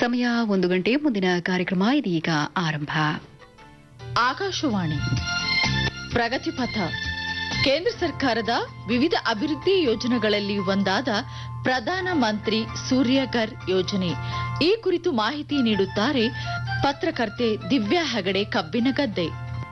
ಸಮಯ ಒಂದು ಗಂಟೆ ಮುಂದಿನ ಕಾರ್ಯಕ್ರಮ ಇದೀಗ ಆರಂಭ ಆಕಾಶವಾಣಿ ಪ್ರಗತಿಪಥ ಕೇಂದ್ರ ಸರ್ಕಾರದ ವಿವಿಧ ಅಭಿವೃದ್ಧಿ ಯೋಜನೆಗಳಲ್ಲಿ ಒಂದಾದ ಪ್ರಧಾನ ಮಂತ್ರಿ ಸೂರ್ಯಘರ್ ಯೋಜನೆ ಈ ಕುರಿತು ಮಾಹಿತಿ ನೀಡುತ್ತಾರೆ ಪತ್ರಕರ್ತೆ ದಿವ್ಯಾ ಹೆಗಡೆ ಕಬ್ಬಿನಗದ್ದೆ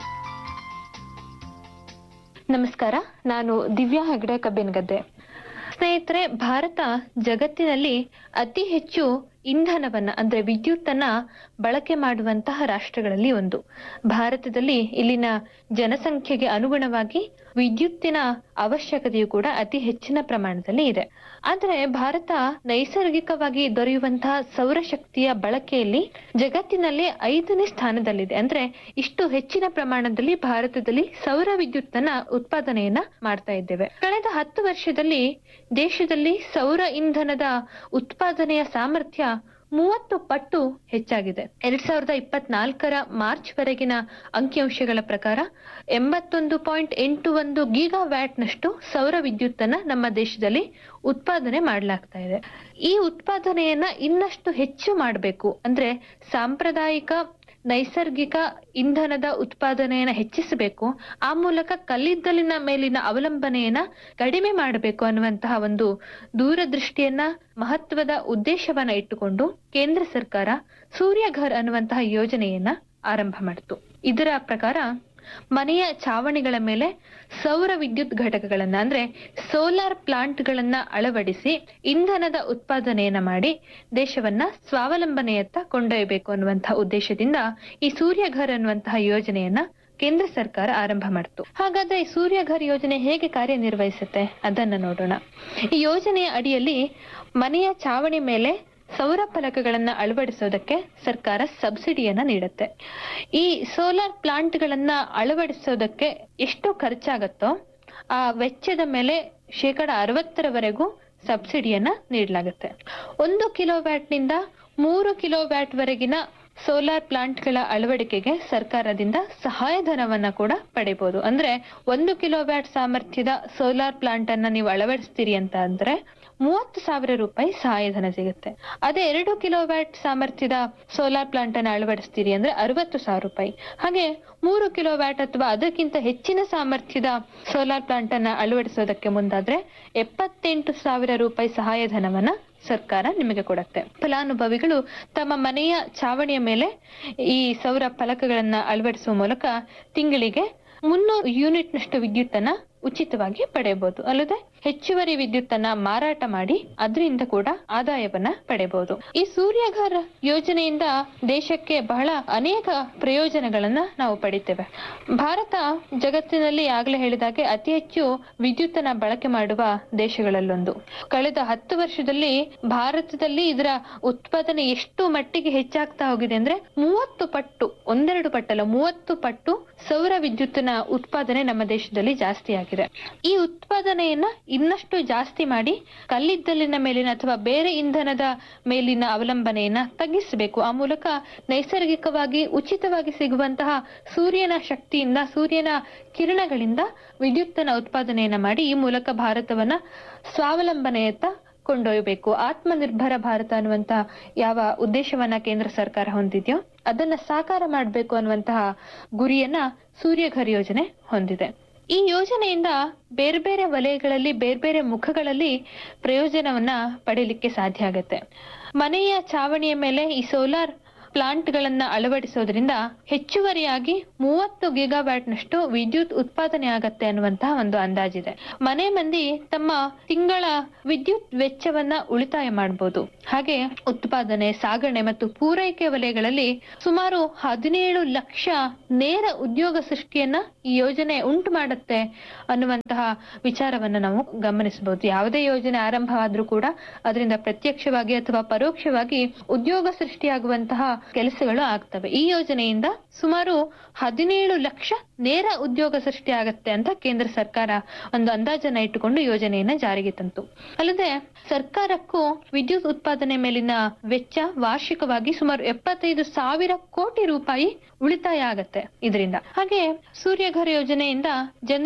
ನಮಸ್ಕಾರ ನಾನು ದಿವ್ಯಾ ಹೆಗ್ಡೆ ಕಬ್ಬಿನಗದ್ದೆ ಸ್ನೇಹಿತರೆ ಭಾರತ ಜಗತ್ತಿನಲ್ಲಿ ಅತಿ ಹೆಚ್ಚು ಇಂಧನವನ್ನ ಅಂದ್ರೆ ವಿದ್ಯುತ್ತನ್ನ ಬಳಕೆ ಮಾಡುವಂತಹ ರಾಷ್ಟ್ರಗಳಲ್ಲಿ ಒಂದು ಭಾರತದಲ್ಲಿ ಇಲ್ಲಿನ ಜನಸಂಖ್ಯೆಗೆ ಅನುಗುಣವಾಗಿ ವಿದ್ಯುತ್ತಿನ ಅವಶ್ಯಕತೆಯು ಕೂಡ ಅತಿ ಹೆಚ್ಚಿನ ಪ್ರಮಾಣದಲ್ಲಿ ಇದೆ ಆದರೆ ಭಾರತ ನೈಸರ್ಗಿಕವಾಗಿ ದೊರೆಯುವಂತಹ ಸೌರಶಕ್ತಿಯ ಬಳಕೆಯಲ್ಲಿ ಜಗತ್ತಿನಲ್ಲಿ ಐದನೇ ಸ್ಥಾನದಲ್ಲಿದೆ ಅಂದ್ರೆ ಇಷ್ಟು ಹೆಚ್ಚಿನ ಪ್ರಮಾಣದಲ್ಲಿ ಭಾರತದಲ್ಲಿ ಸೌರ ವಿದ್ಯುತ್ತನ್ನ ಉತ್ಪಾದನೆಯನ್ನ ಮಾಡ್ತಾ ಇದ್ದೇವೆ ಕಳೆದ ಹತ್ತು ವರ್ಷದಲ್ಲಿ ದೇಶದಲ್ಲಿ ಸೌರ ಇಂಧನದ ಉತ್ಪಾದನೆಯ ಸಾಮರ್ಥ್ಯ ಮೂವತ್ತು ಪಟ್ಟು ಹೆಚ್ಚಾಗಿದೆ ಎರಡ್ ಸಾವಿರದ ಇಪ್ಪತ್ನಾಲ್ಕರ ಮಾರ್ಚ್ ವರೆಗಿನ ಅಂಕಿಅಂಶಗಳ ಪ್ರಕಾರ ಎಂಬತ್ತೊಂದು ಪಾಯಿಂಟ್ ಎಂಟು ಒಂದು ಗೀಗಾ ವ್ಯಾಟ್ ನಷ್ಟು ಸೌರ ವಿದ್ಯುತ್ತನ್ನ ನಮ್ಮ ದೇಶದಲ್ಲಿ ಉತ್ಪಾದನೆ ಮಾಡಲಾಗ್ತಾ ಇದೆ ಈ ಉತ್ಪಾದನೆಯನ್ನ ಇನ್ನಷ್ಟು ಹೆಚ್ಚು ಮಾಡಬೇಕು ಅಂದ್ರೆ ಸಾಂಪ್ರದಾಯಿಕ ನೈಸರ್ಗಿಕ ಇಂಧನದ ಉತ್ಪಾದನೆಯನ್ನ ಹೆಚ್ಚಿಸಬೇಕು ಆ ಮೂಲಕ ಕಲ್ಲಿದ್ದಲಿನ ಮೇಲಿನ ಅವಲಂಬನೆಯನ್ನ ಕಡಿಮೆ ಮಾಡಬೇಕು ಅನ್ನುವಂತಹ ಒಂದು ದೂರದೃಷ್ಟಿಯನ್ನ ಮಹತ್ವದ ಉದ್ದೇಶವನ್ನ ಇಟ್ಟುಕೊಂಡು ಕೇಂದ್ರ ಸರ್ಕಾರ ಸೂರ್ಯಘರ್ ಅನ್ನುವಂತಹ ಯೋಜನೆಯನ್ನ ಆರಂಭ ಮಾಡಿತು ಇದರ ಪ್ರಕಾರ ಮನೆಯ ಚಾವಣಿಗಳ ಮೇಲೆ ಸೌರ ವಿದ್ಯುತ್ ಘಟಕಗಳನ್ನ ಅಂದ್ರೆ ಸೋಲಾರ್ ಪ್ಲಾಂಟ್ಗಳನ್ನ ಅಳವಡಿಸಿ ಇಂಧನದ ಉತ್ಪಾದನೆಯನ್ನ ಮಾಡಿ ದೇಶವನ್ನ ಸ್ವಾವಲಂಬನೆಯತ್ತ ಕೊಂಡೊಯ್ಯಬೇಕು ಅನ್ನುವಂತಹ ಉದ್ದೇಶದಿಂದ ಈ ಸೂರ್ಯಘರ್ ಅನ್ನುವಂತಹ ಯೋಜನೆಯನ್ನ ಕೇಂದ್ರ ಸರ್ಕಾರ ಆರಂಭ ಮಾಡಿತು ಹಾಗಾದ್ರೆ ಈ ಸೂರ್ಯಘರ್ ಯೋಜನೆ ಹೇಗೆ ಕಾರ್ಯನಿರ್ವಹಿಸುತ್ತೆ ಅದನ್ನ ನೋಡೋಣ ಈ ಯೋಜನೆಯ ಅಡಿಯಲ್ಲಿ ಮನೆಯ ಚಾವಣಿ ಮೇಲೆ ಸೌರ ಫಲಕಗಳನ್ನ ಅಳವಡಿಸೋದಕ್ಕೆ ಸರ್ಕಾರ ಸಬ್ಸಿಡಿಯನ್ನ ನೀಡುತ್ತೆ ಈ ಸೋಲಾರ್ ಪ್ಲಾಂಟ್ಗಳನ್ನ ಅಳವಡಿಸೋದಕ್ಕೆ ಎಷ್ಟು ಖರ್ಚಾಗತ್ತೋ ಆ ವೆಚ್ಚದ ಮೇಲೆ ಶೇಕಡ ಅರವತ್ತರವರೆಗೂ ಸಬ್ಸಿಡಿಯನ್ನ ನೀಡಲಾಗುತ್ತೆ ಒಂದು ಕಿಲೋ ನಿಂದ ಮೂರು ಕಿಲೋ ವ್ಯಾಟ್ ವರೆಗಿನ ಸೋಲಾರ್ ಪ್ಲಾಂಟ್ಗಳ ಅಳವಡಿಕೆಗೆ ಸರ್ಕಾರದಿಂದ ಸಹಾಯಧನವನ್ನ ಕೂಡ ಪಡಿಬಹುದು ಅಂದ್ರೆ ಒಂದು ಕಿಲೋ ವ್ಯಾಟ್ ಸಾಮರ್ಥ್ಯದ ಸೋಲಾರ್ ಪ್ಲಾಂಟ್ ಅನ್ನ ನೀವು ಅಳವಡಿಸ್ತೀರಿ ಅಂತ ಅಂದ್ರೆ ಮೂವತ್ತು ಸಾವಿರ ರೂಪಾಯಿ ಸಹಾಯಧನ ಸಿಗುತ್ತೆ ಅದೇ ಎರಡು ಕಿಲೋ ವ್ಯಾಟ್ ಸಾಮರ್ಥ್ಯದ ಸೋಲಾರ್ ಪ್ಲಾಂಟ್ ಅನ್ನ ಅಳವಡಿಸ್ತೀರಿ ಅಂದ್ರೆ ಅರವತ್ತು ಸಾವಿರ ರೂಪಾಯಿ ಹಾಗೆ ಮೂರು ಕಿಲೋ ವ್ಯಾಟ್ ಅಥವಾ ಅದಕ್ಕಿಂತ ಹೆಚ್ಚಿನ ಸಾಮರ್ಥ್ಯದ ಸೋಲಾರ್ ಪ್ಲಾಂಟ್ ಅನ್ನ ಅಳವಡಿಸೋದಕ್ಕೆ ಮುಂದಾದ್ರೆ ಎಪ್ಪತ್ತೆಂಟು ಸಾವಿರ ರೂಪಾಯಿ ಸಹಾಯಧನವನ್ನ ಸರ್ಕಾರ ನಿಮಗೆ ಕೊಡುತ್ತೆ ಫಲಾನುಭವಿಗಳು ತಮ್ಮ ಮನೆಯ ಚಾವಣಿಯ ಮೇಲೆ ಈ ಸೌರ ಫಲಕಗಳನ್ನ ಅಳವಡಿಸುವ ಮೂಲಕ ತಿಂಗಳಿಗೆ ಮುನ್ನೂರು ಯೂನಿಟ್ ನಷ್ಟು ವಿದ್ಯುತ್ತನ್ನ ಉಚಿತವಾಗಿ ಪಡೆಯಬಹುದು ಅಲ್ಲದೆ ಹೆಚ್ಚುವರಿ ವಿದ್ಯುತ್ತನ್ನ ಮಾರಾಟ ಮಾಡಿ ಅದರಿಂದ ಕೂಡ ಆದಾಯವನ್ನ ಪಡೆಯಬಹುದು ಈ ಸೂರ್ಯಘರ್ ಯೋಜನೆಯಿಂದ ದೇಶಕ್ಕೆ ಬಹಳ ಅನೇಕ ಪ್ರಯೋಜನಗಳನ್ನ ನಾವು ಪಡಿತೇವೆ ಭಾರತ ಜಗತ್ತಿನಲ್ಲಿ ಆಗ್ಲೇ ಹೇಳಿದಾಗೆ ಅತಿ ಹೆಚ್ಚು ವಿದ್ಯುತ್ತನ್ನ ಬಳಕೆ ಮಾಡುವ ದೇಶಗಳಲ್ಲೊಂದು ಕಳೆದ ಹತ್ತು ವರ್ಷದಲ್ಲಿ ಭಾರತದಲ್ಲಿ ಇದರ ಉತ್ಪಾದನೆ ಎಷ್ಟು ಮಟ್ಟಿಗೆ ಹೆಚ್ಚಾಗ್ತಾ ಹೋಗಿದೆ ಅಂದ್ರೆ ಮೂವತ್ತು ಪಟ್ಟು ಒಂದೆರಡು ಪಟ್ಟಲ್ಲ ಮೂವತ್ತು ಪಟ್ಟು ಸೌರ ವಿದ್ಯುತ್ತಿನ ಉತ್ಪಾದನೆ ನಮ್ಮ ದೇಶದಲ್ಲಿ ಜಾಸ್ತಿ ಆಗಿದೆ ಈ ಉತ್ಪಾದನೆಯನ್ನ ಇನ್ನಷ್ಟು ಜಾಸ್ತಿ ಮಾಡಿ ಕಲ್ಲಿದ್ದಲಿನ ಮೇಲಿನ ಅಥವಾ ಬೇರೆ ಇಂಧನದ ಮೇಲಿನ ಅವಲಂಬನೆಯನ್ನ ತಗ್ಗಿಸಬೇಕು ಆ ಮೂಲಕ ನೈಸರ್ಗಿಕವಾಗಿ ಉಚಿತವಾಗಿ ಸಿಗುವಂತಹ ಸೂರ್ಯನ ಶಕ್ತಿಯಿಂದ ಸೂರ್ಯನ ಕಿರಣಗಳಿಂದ ವಿದ್ಯುತ್ತನ ಉತ್ಪಾದನೆಯನ್ನ ಮಾಡಿ ಈ ಮೂಲಕ ಭಾರತವನ್ನ ಸ್ವಾವಲಂಬನೆಯತ್ತ ಕೊಂಡೊಯ್ಯಬೇಕು ಆತ್ಮನಿರ್ಭರ ಭಾರತ ಅನ್ನುವಂತ ಯಾವ ಉದ್ದೇಶವನ್ನ ಕೇಂದ್ರ ಸರ್ಕಾರ ಹೊಂದಿದೆಯೋ ಅದನ್ನ ಸಾಕಾರ ಮಾಡಬೇಕು ಅನ್ನುವಂತಹ ಗುರಿಯನ್ನ ಸೂರ್ಯಘರ್ ಯೋಜನೆ ಹೊಂದಿದೆ ಈ ಯೋಜನೆಯಿಂದ ಬೇರೆ ಬೇರೆ ವಲಯಗಳಲ್ಲಿ ಬೇರೆ ಬೇರೆ ಮುಖಗಳಲ್ಲಿ ಪ್ರಯೋಜನವನ್ನ ಪಡೆಯಲಿಕ್ಕೆ ಸಾಧ್ಯ ಆಗುತ್ತೆ ಮನೆಯ ಚಾವಣಿಯ ಮೇಲೆ ಈ ಸೋಲಾರ್ ಪ್ಲಾಂಟ್ಗಳನ್ನ ಅಳವಡಿಸೋದ್ರಿಂದ ಹೆಚ್ಚುವರಿಯಾಗಿ ಮೂವತ್ತು ಗಿಗಾವ್ಯಾಟ್ ನಷ್ಟು ವಿದ್ಯುತ್ ಉತ್ಪಾದನೆ ಆಗತ್ತೆ ಅನ್ನುವಂತಹ ಒಂದು ಅಂದಾಜಿದೆ ಮನೆ ಮಂದಿ ತಮ್ಮ ತಿಂಗಳ ವಿದ್ಯುತ್ ವೆಚ್ಚವನ್ನ ಉಳಿತಾಯ ಮಾಡಬಹುದು ಹಾಗೆ ಉತ್ಪಾದನೆ ಸಾಗಣೆ ಮತ್ತು ಪೂರೈಕೆ ವಲಯಗಳಲ್ಲಿ ಸುಮಾರು ಹದಿನೇಳು ಲಕ್ಷ ನೇರ ಉದ್ಯೋಗ ಸೃಷ್ಟಿಯನ್ನ ಈ ಯೋಜನೆ ಉಂಟು ಮಾಡುತ್ತೆ ಅನ್ನುವಂತಹ ವಿಚಾರವನ್ನ ನಾವು ಗಮನಿಸಬಹುದು ಯಾವುದೇ ಯೋಜನೆ ಆರಂಭವಾದ್ರೂ ಕೂಡ ಅದರಿಂದ ಪ್ರತ್ಯಕ್ಷವಾಗಿ ಅಥವಾ ಪರೋಕ್ಷವಾಗಿ ಉದ್ಯೋಗ ಸೃಷ್ಟಿಯಾಗುವಂತಹ ಕೆಲಸಗಳು ಆಗ್ತವೆ ಈ ಯೋಜನೆಯಿಂದ ಸುಮಾರು ಹದಿನೇಳು ಲಕ್ಷ ನೇರ ಉದ್ಯೋಗ ಸೃಷ್ಟಿ ಆಗತ್ತೆ ಅಂತ ಕೇಂದ್ರ ಸರ್ಕಾರ ಒಂದು ಅಂದಾಜನ್ನ ಇಟ್ಟುಕೊಂಡು ಯೋಜನೆಯನ್ನ ಜಾರಿಗೆ ತಂತು ಅಲ್ಲದೆ ಸರ್ಕಾರಕ್ಕೂ ವಿದ್ಯುತ್ ಉತ್ಪಾದನೆ ಮೇಲಿನ ವೆಚ್ಚ ವಾರ್ಷಿಕವಾಗಿ ಸುಮಾರು ಎಪ್ಪತ್ತೈದು ಸಾವಿರ ಕೋಟಿ ರೂಪಾಯಿ ಉಳಿತಾಯ ಆಗತ್ತೆ ಇದರಿಂದ ಹಾಗೆ ಸೂರ್ಯಘರ್ ಯೋಜನೆಯಿಂದ ಜನರು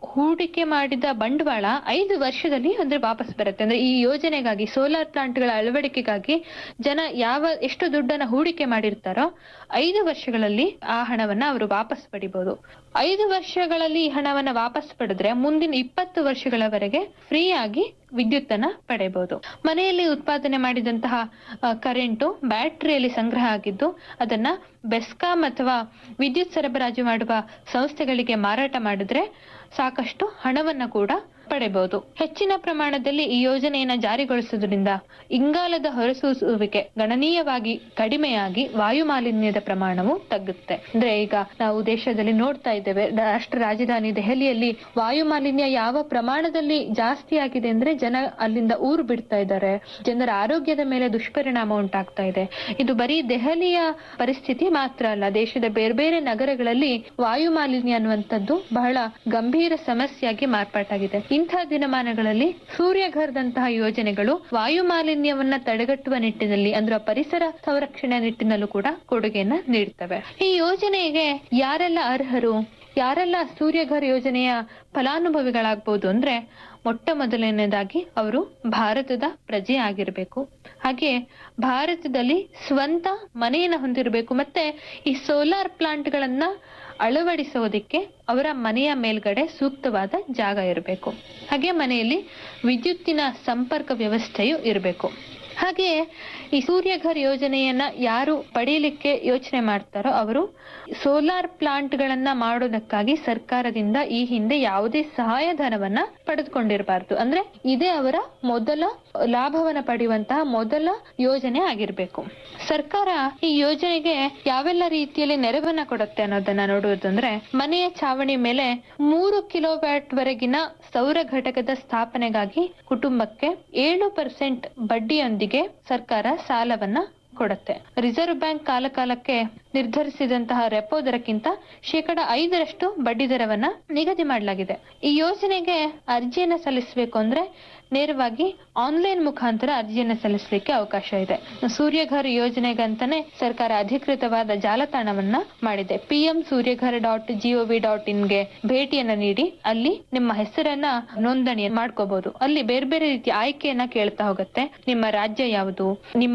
ಹೂಡಿಕೆ ಮಾಡಿದ ಬಂಡವಾಳ ಐದು ವರ್ಷದಲ್ಲಿ ಅಂದ್ರೆ ವಾಪಸ್ ಬರುತ್ತೆ ಅಂದ್ರೆ ಈ ಯೋಜನೆಗಾಗಿ ಸೋಲಾರ್ ಪ್ಲಾಂಟ್ಗಳ ಅಳವಡಿಕೆಗಾಗಿ ಜನ ಯಾವ ಎಷ್ಟು ದುಡ್ಡನ್ನ ಹೂಡಿಕೆ ಮಾಡಿರ್ತಾರೋ ಐದು ವರ್ಷಗಳಲ್ಲಿ ಆ ಹಣವನ್ನ ಅವರು ವಾಪಸ್ ಪಡಿಬಹುದು ಐದು ವರ್ಷಗಳಲ್ಲಿ ಈ ಹಣವನ್ನ ವಾಪಸ್ ಪಡೆದ್ರೆ ಮುಂದಿನ ಇಪ್ಪತ್ತು ವರ್ಷಗಳವರೆಗೆ ಫ್ರೀ ಆಗಿ ವಿದ್ಯುತ್ ಅನ್ನ ಪಡೆಯಬಹುದು ಮನೆಯಲ್ಲಿ ಉತ್ಪಾದನೆ ಮಾಡಿದಂತಹ ಆ, ಕರೆಂಟು ಬ್ಯಾಟರಿಯಲ್ಲಿ ಸಂಗ್ರಹ ಆಗಿದ್ದು ಅದನ್ನ ಬೆಸ್ಕಾಂ ಅಥವಾ ವಿದ್ಯುತ್ ಸರಬರಾಜು ಮಾಡುವ ಸಂಸ್ಥೆಗಳಿಗೆ ಮಾರಾಟ ಮಾಡಿದ್ರೆ ಸಾಕಷ್ಟು ಹಣವನ್ನ ಕೂಡ ಪಡೆಯಬಹುದು ಹೆಚ್ಚಿನ ಪ್ರಮಾಣದಲ್ಲಿ ಈ ಯೋಜನೆಯನ್ನ ಜಾರಿಗೊಳಿಸುವುದರಿಂದ ಇಂಗಾಲದ ಹೊರಸೂಸುವಿಕೆ ಗಣನೀಯವಾಗಿ ಕಡಿಮೆಯಾಗಿ ವಾಯು ಮಾಲಿನ್ಯದ ಪ್ರಮಾಣವು ತಗ್ಗುತ್ತೆ ಅಂದ್ರೆ ಈಗ ನಾವು ದೇಶದಲ್ಲಿ ನೋಡ್ತಾ ಇದ್ದೇವೆ ರಾಷ್ಟ್ರ ರಾಜಧಾನಿ ದೆಹಲಿಯಲ್ಲಿ ವಾಯು ಮಾಲಿನ್ಯ ಯಾವ ಪ್ರಮಾಣದಲ್ಲಿ ಜಾಸ್ತಿ ಆಗಿದೆ ಅಂದ್ರೆ ಜನ ಅಲ್ಲಿಂದ ಊರು ಬಿಡ್ತಾ ಇದ್ದಾರೆ ಜನರ ಆರೋಗ್ಯದ ಮೇಲೆ ದುಷ್ಪರಿಣಾಮ ಉಂಟಾಗ್ತಾ ಇದೆ ಇದು ಬರೀ ದೆಹಲಿಯ ಪರಿಸ್ಥಿತಿ ಮಾತ್ರ ಅಲ್ಲ ದೇಶದ ಬೇರೆ ಬೇರೆ ನಗರಗಳಲ್ಲಿ ವಾಯು ಮಾಲಿನ್ಯ ಅನ್ನುವಂಥದ್ದು ಬಹಳ ಗಂಭೀರ ಸಮಸ್ಯೆಯಾಗಿ ಮಾರ್ಪಾಟಾಗಿದೆ ಇಂಥ ದಿನಮಾನಗಳಲ್ಲಿ ಸೂರ್ಯಘರ್ದಂತಹ ಯೋಜನೆಗಳು ವಾಯು ಮಾಲಿನ್ಯವನ್ನ ತಡೆಗಟ್ಟುವ ನಿಟ್ಟಿನಲ್ಲಿ ಅಂದ್ರೆ ಪರಿಸರ ಸಂರಕ್ಷಣೆ ನಿಟ್ಟಿನಲ್ಲೂ ಕೂಡ ಕೊಡುಗೆಯನ್ನ ನೀಡ್ತವೆ ಈ ಯೋಜನೆಗೆ ಯಾರೆಲ್ಲ ಅರ್ಹರು ಯಾರೆಲ್ಲ ಸೂರ್ಯಘರ್ ಯೋಜನೆಯ ಫಲಾನುಭವಿಗಳಾಗ್ಬೋದು ಅಂದ್ರೆ ಮೊಟ್ಟ ಮೊದಲನೇದಾಗಿ ಅವರು ಭಾರತದ ಪ್ರಜೆ ಆಗಿರ್ಬೇಕು ಹಾಗೆ ಭಾರತದಲ್ಲಿ ಸ್ವಂತ ಮನೆಯನ್ನ ಹೊಂದಿರಬೇಕು ಮತ್ತೆ ಈ ಸೋಲಾರ್ ಪ್ಲಾಂಟ್ಗಳನ್ನ ಅಳವಡಿಸೋದಿಕ್ಕೆ ಅವರ ಮನೆಯ ಮೇಲ್ಗಡೆ ಸೂಕ್ತವಾದ ಜಾಗ ಇರಬೇಕು ಹಾಗೆ ಮನೆಯಲ್ಲಿ ವಿದ್ಯುತ್ತಿನ ಸಂಪರ್ಕ ವ್ಯವಸ್ಥೆಯು ಇರಬೇಕು ಹಾಗೆ ಈ ಸೂರ್ಯಘರ್ ಯೋಜನೆಯನ್ನ ಯಾರು ಪಡೆಯಲಿಕ್ಕೆ ಯೋಚನೆ ಮಾಡ್ತಾರೋ ಅವರು ಸೋಲಾರ್ ಪ್ಲಾಂಟ್ ಗಳನ್ನ ಮಾಡೋದಕ್ಕಾಗಿ ಸರ್ಕಾರದಿಂದ ಈ ಹಿಂದೆ ಯಾವುದೇ ಸಹಾಯಧನವನ್ನ ಪಡೆದುಕೊಂಡಿರಬಾರ್ದು ಅಂದ್ರೆ ಇದೇ ಅವರ ಮೊದಲ ಲಾಭವನ್ನ ಪಡೆಯುವಂತಹ ಮೊದಲ ಯೋಜನೆ ಆಗಿರ್ಬೇಕು ಸರ್ಕಾರ ಈ ಯೋಜನೆಗೆ ಯಾವೆಲ್ಲ ರೀತಿಯಲ್ಲಿ ನೆರವನ್ನ ಕೊಡುತ್ತೆ ಅನ್ನೋದನ್ನ ನೋಡುವುದಂದ್ರೆ ಮನೆಯ ಚಾವಣಿ ಮೇಲೆ ಮೂರು ಕಿಲೋವ್ಯಾಟ್ ವರೆಗಿನ ಸೌರ ಘಟಕದ ಸ್ಥಾಪನೆಗಾಗಿ ಕುಟುಂಬಕ್ಕೆ ಏಳು ಪರ್ಸೆಂಟ್ ಬಡ್ಡಿಯೊಂದಿಗೆ ಸರ್ಕಾರ ಸಾಲವನ್ನ ಕೊಡುತ್ತೆ ರಿಸರ್ವ್ ಬ್ಯಾಂಕ್ ಕಾಲಕಾಲಕ್ಕೆ ನಿರ್ಧರಿಸಿದಂತಹ ರೆಪೋ ದರಕ್ಕಿಂತ ಶೇಕಡ ಐದರಷ್ಟು ಬಡ್ಡಿ ದರವನ್ನ ನಿಗದಿ ಮಾಡಲಾಗಿದೆ ಈ ಯೋಜನೆಗೆ ಅರ್ಜಿಯನ್ನ ಸಲ್ಲಿಸಬೇಕು ಅಂದ್ರೆ ನೇರವಾಗಿ ಆನ್ಲೈನ್ ಮುಖಾಂತರ ಅರ್ಜಿಯನ್ನ ಸಲ್ಲಿಸಲಿಕ್ಕೆ ಅವಕಾಶ ಇದೆ ಸೂರ್ಯಘರ್ ಯೋಜನೆಗಂತಾನೆ ಸರ್ಕಾರ ಅಧಿಕೃತವಾದ ಜಾಲತಾಣವನ್ನ ಮಾಡಿದೆ PM Suryaghar dot gov dot ಇನ್ಗೆ ಭೇಟಿಯನ್ನ ನೀಡಿ ಅಲ್ಲಿ ನಿಮ್ಮ ಹೆಸರನ್ನ ನೋಂದಣಿ ಮಾಡ್ಕೋಬಹುದು ಅಲ್ಲಿ ಬೇರೆ ಬೇರೆ ರೀತಿಯ ಆಯ್ಕೆಯನ್ನ ಕೇಳ್ತಾ ಹೋಗುತ್ತೆ ನಿಮ್ಮ ರಾಜ್ಯ ಯಾವುದು ನಿಮ್ಮ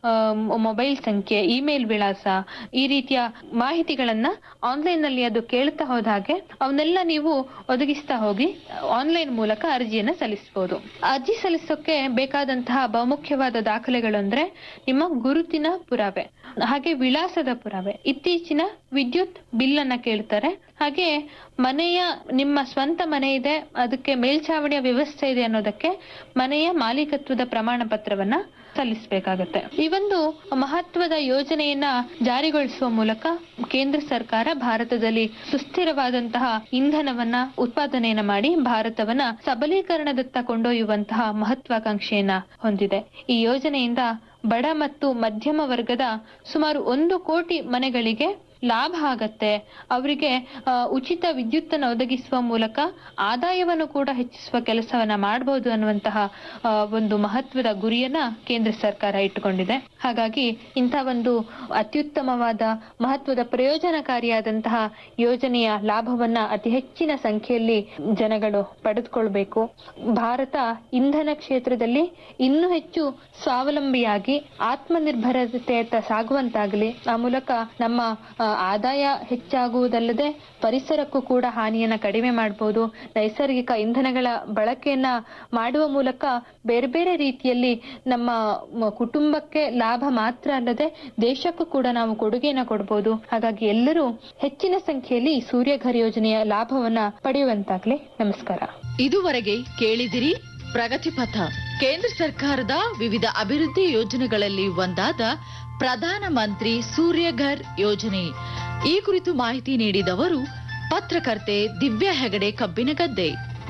ಮೊಬೈಲ್ ಸಂಖ್ಯೆ ಇಮೇಲ್ ವಿಳಾಸ ಈ ರೀತಿಯ ಮಾಹಿತಿಗಳನ್ನ ಆನ್ಲೈನ್ ನಲ್ಲಿ ಅದು ಕೇಳ್ತಾ ಹೋದ ಹಾಗೆ ಅವನ್ನೆಲ್ಲ ನೀವು ಒದಗಿಸ್ತಾ ಹೋಗಿ ಆನ್ಲೈನ್ ಮೂಲಕ ಅರ್ಜಿಯನ್ನ ಸಲ್ಲಿಸಬಹುದು ಅರ್ಜಿ ಸಲ್ಲಿಸೋಕೆ ಬೇಕಾದಂತಹ ಬಹುಮುಖ್ಯವಾದ ದಾಖಲೆಗಳು ಅಂದ್ರೆ ನಿಮ್ಮ ಗುರುತಿನ ಪುರಾವೆ ಹಾಗೆ ವಿಳಾಸದ ಪುರಾವೆ ಇತ್ತೀಚಿನ ವಿದ್ಯುತ್ ಬಿಲ್ ಅನ್ನ ಕೇಳ್ತಾರೆ ಹಾಗೆ ಮನೆಯ ನಿಮ್ಮ ಸ್ವಂತ ಮನೆ ಇದೆ ಅದಕ್ಕೆ ಮೇಲ್ಛಾವಣಿಯ ವ್ಯವಸ್ಥೆ ಇದೆ ಅನ್ನೋದಕ್ಕೆ ಮನೆಯ ಮಾಲೀಕತ್ವದ ಪ್ರಮಾಣ ಪತ್ರವನ್ನ ಸಲ್ಲಿಸಬೇಕಾಗತ್ತೆ ಈ ಒಂದು ಮಹತ್ವದ ಯೋಜನೆಯನ್ನ ಜಾರಿಗೊಳಿಸುವ ಮೂಲಕ ಕೇಂದ್ರ ಸರ್ಕಾರ ಭಾರತದಲ್ಲಿ ಸುಸ್ಥಿರವಾದಂತಹ ಇಂಧನವನ್ನ ಉತ್ಪಾದನೆಯನ್ನ ಮಾಡಿ ಭಾರತವನ್ನ ಸಬಲೀಕರಣದತ್ತ ಕೊಂಡೊಯ್ಯುವಂತಹ ಮಹತ್ವಾಕಾಂಕ್ಷೆಯನ್ನ ಹೊಂದಿದೆ ಈ ಯೋಜನೆಯಿಂದ ಬಡ ಮತ್ತು ಮಧ್ಯಮ ವರ್ಗದ ಸುಮಾರು ಒಂದು ಕೋಟಿ ಮನೆಗಳಿಗೆ ಲಾಭ ಆಗತ್ತೆ ಅವರಿಗೆ ಆ, ಉಚಿತ ವಿದ್ಯುತ್ತನ್ನು ಒದಗಿಸುವ ಮೂಲಕ ಆದಾಯವನ್ನು ಕೂಡ ಹೆಚ್ಚಿಸುವ ಕೆಲಸವನ್ನ ಮಾಡಬಹುದು ಅನ್ನುವಂತಹ ಆ, ಒಂದು ಮಹತ್ವದ ಗುರಿಯನ್ನ ಕೇಂದ್ರ ಸರ್ಕಾರ ಇಟ್ಟುಕೊಂಡಿದೆ ಹಾಗಾಗಿ ಇಂಥ ಒಂದು ಅತ್ಯುತ್ತಮವಾದ ಮಹತ್ವದ ಪ್ರಯೋಜನಕಾರಿಯಾದಂತಹ ಯೋಜನೆಯ ಲಾಭವನ್ನ ಅತಿ ಹೆಚ್ಚಿನ ಸಂಖ್ಯೆಯಲ್ಲಿ ಜನಗಳು ಪಡೆದುಕೊಳ್ಬೇಕು ಭಾರತ ಇಂಧನ ಕ್ಷೇತ್ರದಲ್ಲಿ ಇನ್ನೂ ಹೆಚ್ಚು ಸ್ವಾವಲಂಬಿಯಾಗಿ ಆತ್ಮನಿರ್ಭರತೆಯತ್ತ ಸಾಗುವಂತಾಗಲಿ ಆ ಮೂಲಕ ನಮ್ಮ ಆ, ಆದಾಯ ಹೆಚ್ಚಾಗುವುದಲ್ಲದೆ ಪರಿಸರಕ್ಕೂ ಕೂಡ ಹಾನಿಯನ್ನ ಕಡಿಮೆ ಮಾಡಬಹುದು ನೈಸರ್ಗಿಕ ಇಂಧನಗಳ ಬಳಕೆಯನ್ನ ಮಾಡುವ ಮೂಲಕ ಬೇರೆ ಬೇರೆ ರೀತಿಯಲ್ಲಿ ನಮ್ಮ ಮ- ಕುಟುಂಬಕ್ಕೆ ಲಾಭ ಮಾತ್ರ ಅಲ್ಲದೆ ದೇಶಕ್ಕೂ ಕೂಡ ನಾವು ಕೊಡುಗೆಯನ್ನ ಕೊಡಬಹುದು ಹಾಗಾಗಿ ಎಲ್ಲರೂ ಹೆಚ್ಚಿನ ಸಂಖ್ಯೆಯಲ್ಲಿ ಈ ಸೂರ್ಯಘರ್ ಯೋಜನೆಯ ಲಾಭವನ್ನ ಪಡೆಯುವಂತಾಗ್ಲಿ ನಮಸ್ಕಾರ ಇದುವರೆಗೆ ಕೇಳಿದಿರಿ ಪ್ರಗತಿಪಥ ಕೇಂದ್ರ ಸರ್ಕಾರದ ವಿವಿಧ ಅಭಿವೃದ್ಧಿ ಯೋಜನೆಗಳಲ್ಲಿ ಒಂದಾದ ಪ್ರಧಾನ ಮಂತ್ರಿ ಸೂರ್ಯಘರ್ ಯೋಜನೆ ಈ ಕುರಿತು ಮಾಹಿತಿ ನೀಡಿದವರು ಪತ್ರಕರ್ತೆ ದಿವ್ಯಾ ಹೆಗಡೆ ಕಬ್ಬಿನಗದ್ದೆ